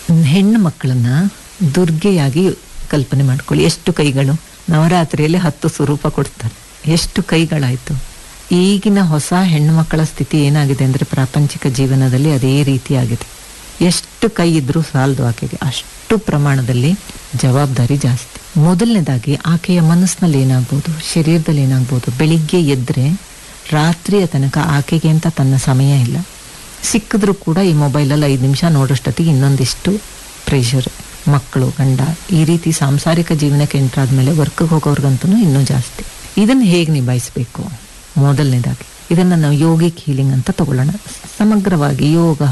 ಹೆಣ್ಣು ಮಕ್ಕಳನ್ನ ದುರ್ಗೆಯಾಗಿ ಕಲ್ಪನೆ ಮಾಡ್ಕೊಳ್ಳಿ ಎಷ್ಟು ಕೈಗಳು ನವರಾತ್ರಿಯಲ್ಲಿ ಹತ್ತು ಸ್ವರೂಪ ಕೊಡ್ತಾರೆ ಎಷ್ಟು ಕೈಗಳಾಯ್ತು ಈಗಿನ ಹೊಸ ಹೆಣ್ಣು ಮಕ್ಕಳ ಸ್ಥಿತಿ ಏನಾಗಿದೆ ಅಂದ್ರೆ ಪ್ರಾಪಂಚಿಕ ಜೀವನದಲ್ಲಿ ಅದೇ ರೀತಿಯಾಗಿದೆ ಎಷ್ಟು ಕೈ ಇದ್ರೂ ಸಾಲದು ಆಕೆಗೆ ಅಷ್ಟು ಪ್ರಮಾಣದಲ್ಲಿ ಜವಾಬ್ದಾರಿ ಜಾಸ್ತಿ ಮೊದಲನೇದಾಗಿ ಆಕೆಯ ಮನಸ್ಸಿನಲ್ಲಿ ಏನಾಗ್ಬೋದು ಶರೀರದಲ್ಲಿ ಏನಾಗ್ಬೋದು ಬೆಳಿಗ್ಗೆ ಎದ್ರೆ ರಾತ್ರಿಯ ತನಕ ಆಕೆಗೆ ಅಂತ ತನ್ನ ಸಮಯ ಇಲ್ಲ ಸಿಕ್ಕಿದ್ರೂ ಕೂಡ ಈ ಮೊಬೈಲಲ್ಲಿ ಐದು ನಿಮಿಷ ನೋಡೋಷ್ಟೊತ್ತಿಗೆ ಇನ್ನೊಂದಿಷ್ಟು ಪ್ರೆಷರ್ ಮಕ್ಕಳು ಗಂಡ ಈ ರೀತಿ ಸಾಂಸಾರಿಕ ಜೀವನಕ್ಕೆ ಎಂಟ್ರಾದ್ಮೇಲೆ ವರ್ಕ್ಗೆ ಹೋಗೋರ್ಗಂತೂ ಇನ್ನೂ ಜಾಸ್ತಿ ಇದನ್ನು ಹೇಗೆ ನಿಭಾಯಿಸಬೇಕು ಮೊದಲನೇದಾಗಿ ಇದನ್ನು ನಾವು ಯೋಗಿಕ್ ಹೀಲಿಂಗ್ ಅಂತ ತಗೊಳ್ಳೋಣ ಸಮಗ್ರವಾಗಿ ಯೋಗ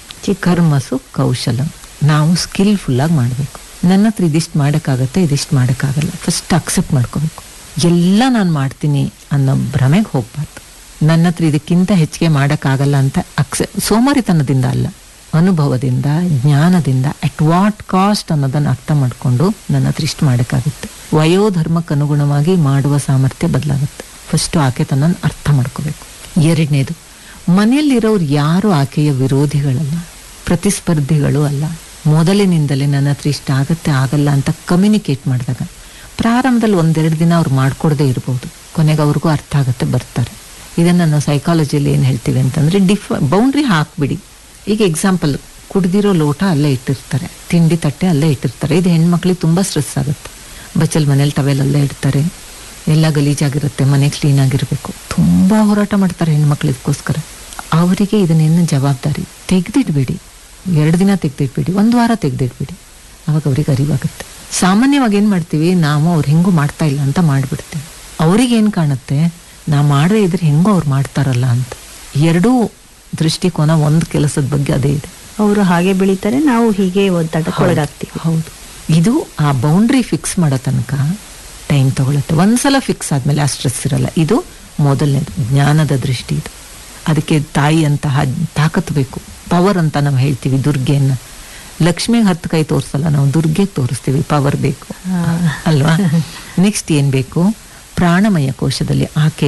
ಕರ್ಮಸು ಕೌಶಲಂ ನಾವು ಸ್ಕಿಲ್ಫುಲ್ ಆಗಿ ಮಾಡಬೇಕು ನನ್ನ ಹತ್ರ ಇದಿಷ್ಟು ಮಾಡೋಕ್ಕಾಗತ್ತೆ ಇದಿಷ್ಟು ಮಾಡೋಕ್ಕಾಗಲ್ಲ ಫಸ್ಟ್ ಅಕ್ಸೆಪ್ಟ್ ಮಾಡ್ಕೋಬೇಕು ಎಲ್ಲ ನಾನು ಮಾಡ್ತೀನಿ ಅನ್ನೋ ಭ್ರಮೆಗೆ ಹೋಗ್ಬಾರ್ದು ನನ್ನ ಹತ್ರ ಇದಕ್ಕಿಂತ ಹೆಚ್ಚಿಗೆ ಮಾಡೋಕ್ಕಾಗಲ್ಲ ಅಂತ ಅಕ್ಸೆ ಸೋಮಾರಿತನದಿಂದ ಅಲ್ಲ ಅನುಭವದಿಂದ ಜ್ಞಾನದಿಂದ ಅಟ್ ವಾಟ್ ಕಾಸ್ಟ್ ಅನ್ನೋದನ್ನು ಅರ್ಥ ಮಾಡಿಕೊಂಡು ನನ್ನ ಹತ್ರ ಇಷ್ಟು ಮಾಡೋಕ್ಕಾಗುತ್ತೆ ವಯೋಧರ್ಮಕ್ಕೆ ಅನುಗುಣವಾಗಿ ಮಾಡುವ ಸಾಮರ್ಥ್ಯ ಬದಲಾಗುತ್ತೆ ಫಸ್ಟು ಆಕೆ ತನ್ನನ್ನು ಅರ್ಥ ಮಾಡ್ಕೋಬೇಕು ಎರಡನೇದು ಮನೆಯಲ್ಲಿರೋರು ಯಾರು ಆಕೆಯ ವಿರೋಧಿಗಳಲ್ಲ ಪ್ರತಿಸ್ಪರ್ಧಿಗಳು ಅಲ್ಲ ಮೊದಲಿನಿಂದಲೇ ನನ್ನ ಹತ್ರ ಇಷ್ಟ ಆಗತ್ತೆ ಆಗಲ್ಲ ಅಂತ ಕಮ್ಯುನಿಕೇಟ್ ಮಾಡಿದಾಗ ಪ್ರಾರಂಭದಲ್ಲಿ ಒಂದೆರಡು ದಿನ ಅವ್ರು ಮಾಡ್ಕೊಡದೇ ಇರ್ಬೋದು ಕೊನೆಗೆ ಅವ್ರಿಗೂ ಅರ್ಥ ಆಗುತ್ತೆ ಬರ್ತಾರೆ ಇದನ್ನು ನಾವು ಸೈಕಾಲಜಿಯಲ್ಲಿ ಏನು ಹೇಳ್ತೀವಿ ಅಂತಂದರೆ ಡಿಫ್ ಬೌಂಡ್ರಿ ಹಾಕ್ಬಿಡಿ ಈಗ ಎಕ್ಸಾಂಪಲ್ ಕುಡ್ದಿರೋ ಲೋಟ ಅಲ್ಲೇ ಇಟ್ಟಿರ್ತಾರೆ ತಿಂಡಿ ತಟ್ಟೆ ಅಲ್ಲೇ ಇಟ್ಟಿರ್ತಾರೆ ಇದು ಹೆಣ್ಮಕ್ಳಿಗೆ ತುಂಬ ಸ್ಟ್ರೆಸ್ ಆಗುತ್ತೆ ಬಚ್ಚಲ್ ಮನೇಲಿ ಟವೆಲ್ ಅಲ್ಲೇ ಇಡ್ತಾರೆ ಎಲ್ಲ ಗಲೀಜಾಗಿರುತ್ತೆ ಮನೆ ಕ್ಲೀನ್ ಆಗಿರಬೇಕು ತುಂಬ ಹೋರಾಟ ಮಾಡ್ತಾರೆ ಹೆಣ್ಮಕ್ಳು ಇದಕ್ಕೋಸ್ಕರ ಅವರಿಗೆ ಇದನ್ನೇನು ಜವಾಬ್ದಾರಿ ತೆಗೆದಿಡ್ಬೇಡಿ ಎರಡು ದಿನ ತೆಗೆದಿಟ್ಬಿಡಿ ಒಂದು ವಾರ ತೆಗೆದಿಟ್ಬಿಡಿ ಅವಾಗ ಅವ್ರಿಗೆ ಅರಿವಾಗುತ್ತೆ ಸಾಮಾನ್ಯವಾಗಿ ಏನು ಮಾಡ್ತೀವಿ ನಾವು ಅವ್ರು ಹೆಂಗೂ ಮಾಡ್ತಾ ಇಲ್ಲ ಅಂತ ಮಾಡಿಬಿಡ್ತೀವಿ ಅವ್ರಿಗೆ ಏನು ಕಾಣುತ್ತೆ ನಾ ಮಾಡದೇ ಇದ್ರೆ ಹೆಂಗೋ ಅವ್ರು ಮಾಡ್ತಾರಲ್ಲ ಅಂತ ಎರಡೂ ದೃಷ್ಟಿಕೋನ ಒಂದು ಕೆಲಸದ ಬಗ್ಗೆ ಅದೇ ಇದೆ ಅವರು ಹಾಗೆ ಬೆಳೀತಾರೆ ನಾವು ಹೀಗೆ ಒತ್ತಡಕ್ಕೆ ಒಳಗಾಗ್ತೀವಿ ಹೌದು ಇದು ಆ ಬೌಂಡ್ರಿ ಫಿಕ್ಸ್ ಮಾಡೋ ತನಕ ಟೈಮ್ ತಗೊಳುತ್ತೆ ಒಂದ್ಸಲ ಫಿಕ್ಸ್ ಆದ್ಮೇಲೆ ಆ ಸ್ಟ್ರೆಸ್ ಇರಲ್ಲ ಇದು ಮೊದಲನೇದು ಜ್ಞಾನದ ದೃಷ್ಟಿ ಇದು ಅದಕ್ಕೆ ತಾಯಿಯಂತಹ ತಾಕತ್ತು ಬೇಕು ಪವರ್ ಅಂತ ನಾವು ಹೇಳ್ತೀವಿ ದುರ್ಗೆಯನ್ನ ಲಕ್ಷ್ಮಿಗೆ ಹತ್ತು ಕೈ ತೋರಿಸಲ್ಲ ನಾವು ದುರ್ಗೆಗೆ ತೋರಿಸ್ತೀವಿ ಪವರ್ ಬೇಕು ಅಲ್ವಾ ನೆಕ್ಸ್ಟ್ ಏನ್ ಬೇಕು ಪ್ರಾಣಮಯ ಕೋಶದಲ್ಲಿ ಆಕೆ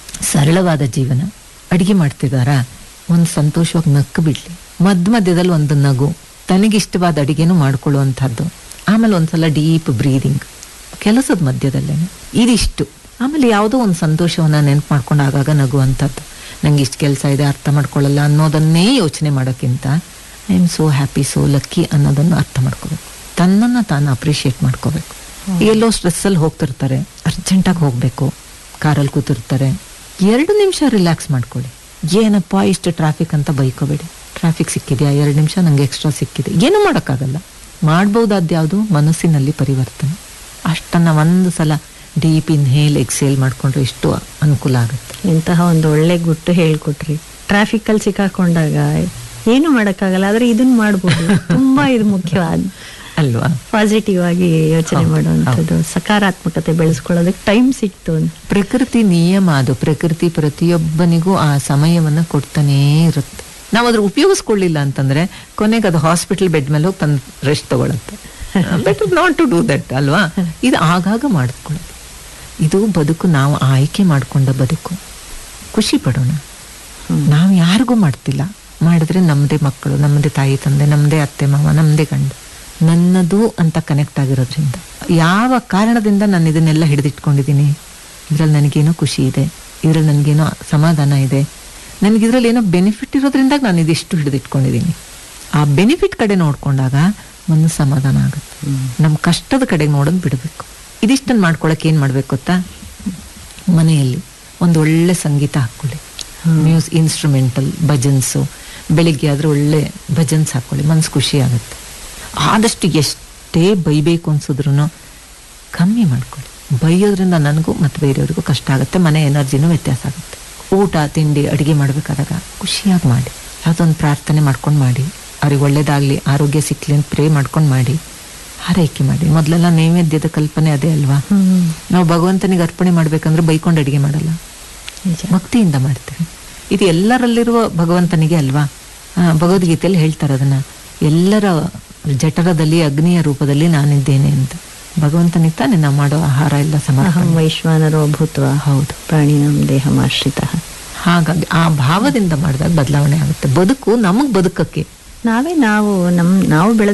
ಸರಳವಾದ ಜೀವನ ಅಡಿಗೆ ಮಾಡ್ತಿದಾರಾ ಒಂದು ಸಂತೋಷವಾಗಿ ನಕ್ಕು ಬಿಡ್ಲಿ ಮಧ್ಯ ಮಧ್ಯದಲ್ಲಿ ಒಂದು ನಗು ತನಗಿಷ್ಟವಾದ ಅಡಿಗೆನೂ ಮಾಡ್ಕೊಳ್ಳುವಂಥದ್ದು ಆಮೇಲೆ ಒಂದ್ಸಲ ಡೀಪ್ ಬ್ರೀದಿಂಗ್ ಕೆಲಸದ ಮಧ್ಯದಲ್ಲೇನೆ ಇದಿಷ್ಟು ಆಮೇಲೆ ಯಾವುದೋ ಒಂದು ಸಂತೋಷವನ್ನ ನೆನ್ಪು ಮಾಡ್ಕೊಂಡು ಆಗಾಗ ನಗುವಂಥದ್ದು ನಂಗೆ ಇಷ್ಟು ಕೆಲಸ ಇದೆ ಅರ್ಥ ಮಾಡ್ಕೊಳ್ಳಲ್ಲ ಅನ್ನೋದನ್ನೇ ಯೋಚನೆ ಮಾಡೋಕ್ಕಿಂತ I am so happy so lucky ಅನ್ನೋದನ್ನು ಅರ್ಥ ಮಾಡ್ಕೋಬೇಕು ತನ್ನನ್ನು ತಾನು ಅಪ್ರಿಷಿಯೇಟ್ ಮಾಡ್ಕೋಬೇಕು ಎಲ್ಲೋ ಸ್ಟ್ರೆಸ್ಸಲ್ಲಿ ಹೋಗ್ತಿರ್ತಾರೆ ಅರ್ಜೆಂಟಾಗಿ ಹೋಗಬೇಕು ಕಾರಲ್ಲಿ ಕೂತಿರ್ತಾರೆ ಎರಡು ನಿಮಿಷ ರಿಲ್ಯಾಕ್ಸ್ ಮಾಡ್ಕೊಳ್ಳಿ ಏನಪ್ಪ ಇಷ್ಟು ಟ್ರಾಫಿಕ್ ಅಂತ ಬೈಕೋಬೇಡಿ ಟ್ರಾಫಿಕ್ ಸಿಕ್ಕಿದೆಯಾ ಎರಡು ನಿಮಿಷ ನಂಗೆ ಎಕ್ಸ್ಟ್ರಾ ಸಿಕ್ಕಿದೆ ಏನೂ ಮಾಡೋಕ್ಕಾಗಲ್ಲ ಮಾಡ್ಬೋದಾದ ಯಾವುದು ಮನಸ್ಸಿನಲ್ಲಿ ಪರಿವರ್ತನೆ ಅಷ್ಟನ್ನ ಒಂದು ಸಲ ಡೀಪ್ ಇನ್ಹೇಲ್ ಎಕ್ಸೇಲ್ ಮಾಡ್ಕೊಂಡ್ರೆ ಎಷ್ಟು ಅನುಕೂಲ ಆಗುತ್ತೆ ಇಂತಹ ಒಂದು ಒಳ್ಳೆ ಗುಟ್ಟು ಹೇಳ್ಕೊಟ್ರಿ ಟ್ರಾಫಿಕ್ ಅಲ್ಲಿ ಸಿಕ್ಕಾಕೊಂಡಾಗ ಏನು ಮಾಡಕ್ಕಾಗಲ್ಲ ಆದ್ರೆ ಇದನ್ನ ಮಾಡ್ಬೋದು ತುಂಬಾ ಇದು ಮುಖ್ಯವಾದ ಅಲ್ವಾ ಪಾಸಿಟಿವ್ ಆಗಿ ಯೋಚನೆ ಹೌದು, ಮಾಡುವಂಥದ್ದು ಸಕಾರಾತ್ಮಕತೆ ಬೆಳೆಸ್ಕೊಳ್ಳೋದಕ್ಕೆ ಟೈಮ್ ಸಿಕ್ತು ಅಂತ ಪ್ರಕೃತಿ ನಿಯಮ ಅದು ಪ್ರಕೃತಿ ಪ್ರತಿಯೊಬ್ಬನಿಗೂ ಆ ಸಮಯವನ್ನ ಕೊಡ್ತಾನೇ ಇರುತ್ತೆ ನಾವು ಅದ್ರ ಉಪಯೋಗಿಸ್ಕೊಳ್ಳಿಲ್ಲ ಅಂತಂದ್ರೆ ಕೊನೆಗೆ ಅದು ಹಾಸ್ಪಿಟಲ್ ಬೆಡ್ ಮೇಲೆ ಹೋಗಿ ತಂದು ರೆಸ್ಟ್ ತಗೊಳತ್ತೆ better not to do that ಅಲ್ವಾ ಇದು ಆಗಾಗ ಮಾಡ್ಕೊಳ್ಳೋದು ಇದು ಬದುಕು ನಾವು ಆಯ್ಕೆ ಮಾಡ್ಕೊಂಡ ಬದುಕು ಖುಷಿ ಪಡೋಣ ನಾವು ಯಾರಿಗೂ ಮಾಡ್ತಿಲ್ಲ ಮಾಡಿದ್ರೆ ನಮ್ಮದೇ ಮಕ್ಕಳು ನಮ್ಮದೇ ತಾಯಿ ತಂದೆ ನಮ್ಮದೇ ಅತ್ತೆ ಮಾವ ನಮ್ಮದೇ ಗಂಡ ನನ್ನದು ಅಂತ ಕನೆಕ್ಟ್ ಆಗಿರೋದ್ರಿಂದ ಯಾವ ಕಾರಣದಿಂದ ನಾನು ಇದನ್ನೆಲ್ಲ ಹಿಡಿದಿಟ್ಕೊಂಡಿದ್ದೀನಿ ಇದ್ರಲ್ಲಿ ನನಗೇನೋ ಖುಷಿ ಇದೆ ಇದ್ರಲ್ಲಿ ನನಗೇನೋ ಸಮಾಧಾನ ಇದೆ ನನಗೆ ಇದ್ರಲ್ಲಿ ಏನೋ ಬೆನಿಫಿಟ್ ಇರೋದ್ರಿಂದ ನಾನು ಇದಿಷ್ಟು ಹಿಡಿದಿಟ್ಕೊಂಡಿದ್ದೀನಿ ಆ ಬೆನಿಫಿಟ್ ಕಡೆ ನೋಡ್ಕೊಂಡಾಗ ಮನಸ್ಸು ಸಮಾಧಾನ ಆಗುತ್ತೆ ನಮ್ಮ ಕಷ್ಟದ ಕಡೆಗೆ ನೋಡೋದು ಬಿಡಬೇಕು ಇದಿಷ್ಟನ್ನು ಮಾಡ್ಕೊಳಕ್ಕೆ ಏನು ಮಾಡ್ಬೇಕು ಗೊತ್ತಾ ಮನೆಯಲ್ಲಿ ಒಂದು ಒಳ್ಳೆ ಸಂಗೀತ ಹಾಕ್ಕೊಳ್ಳಿ ಮ್ಯೂಸ್ ಇನ್ಸ್ಟ್ರೂಮೆಂಟಲ್ ಭಜನ್ಸು ಬೆಳಿಗ್ಗೆ ಆದ್ರೆ ಒಳ್ಳೆ ಭಜನ್ಸ್ ಹಾಕ್ಕೊಳ್ಳಿ ಮನ್ಸು ಖುಷಿ ಆಗುತ್ತೆ ಆದಷ್ಟು ಎಷ್ಟೇ ಬೈಬೇಕು ಅನ್ಸಿದ್ರು ಕಮ್ಮಿ ಮಾಡ್ಕೊಳ್ಳಿ ಬೈಯೋದ್ರಿಂದ ನನಗೂ ಮತ್ತು ಬೇರೆಯವ್ರಿಗೂ ಕಷ್ಟ ಆಗುತ್ತೆ ಮನೆ ಎನರ್ಜಿನೂ ವ್ಯತ್ಯಾಸ ಆಗುತ್ತೆ ಊಟ ತಿಂಡಿ ಅಡುಗೆ ಮಾಡಬೇಕಾದಾಗ ಖುಷಿಯಾಗಿ ಮಾಡಿ ಯಾವುದೊಂದು ಪ್ರಾರ್ಥನೆ ಮಾಡ್ಕೊಂಡು ಮಾಡಿ ಅವ್ರಿಗೆ ಒಳ್ಳೇದಾಗಲಿ ಆರೋಗ್ಯ ಸಿಕ್ಕಲಿ ಅಂತ ಪ್ರೇ ಮಾಡ್ಕೊಂಡು ಮಾಡಿ ಹಾರೈಕೆ ಮಾಡಿ ಮೊದಲೆಲ್ಲ ನೈವೇದ್ಯದ ಕಲ್ಪನೆ ಅದೇ ಅಲ್ವಾ ನಾವು ಭಗವಂತನಿಗೆ ಅರ್ಪಣೆ ಮಾಡ್ಬೇಕಂದ್ರೆ ಬೈಕೊಂಡು ಅಡುಗೆ ಮಾಡಲ್ಲ ನಿಜ ಭಕ್ತಿಯಿಂದ ಮಾಡ್ತೇವೆ ಇದು ಎಲ್ಲರಲ್ಲಿರುವ ಭಗವಂತನಿಗೆ ಅಲ್ವಾ ಆ, ಭಗವದ್ಗೀತೆಯಲ್ಲಿ ಹೇಳ್ತಾರೆ ಅದನ್ನ ಎಲ್ಲರ ಜಠರದಲ್ಲಿ ಅಗ್ನಿಯ ರೂಪದಲ್ಲಿ ನಾನಿದ್ದೇನೆ ಅಂತ ಭಗವಂತನಿಗೆ ತಾನೇ ನಾವು ಮಾಡೋ ಆಹಾರ ಎಲ್ಲ ಅಹಂ ಸಮರ್ಪಣೆ ವೈಶ್ವಾನರೋ ಭೂತ್ವ ಹೌದು ಪ್ರಾಣಿನಂ ದೇಹಮಾಶ್ರಿತ ಹಾಗಾಗಿ ಆ ಭಾವದಿಂದ ಮಾಡಿದಾಗ ಬದಲಾವಣೆ ಆಗುತ್ತೆ ಬದುಕು ನಮಗ್ ಬದುಕಕ್ಕೆ ನಾವೇ ನಾವು ನಮ್ ನಾವು ಬೆಳೆದ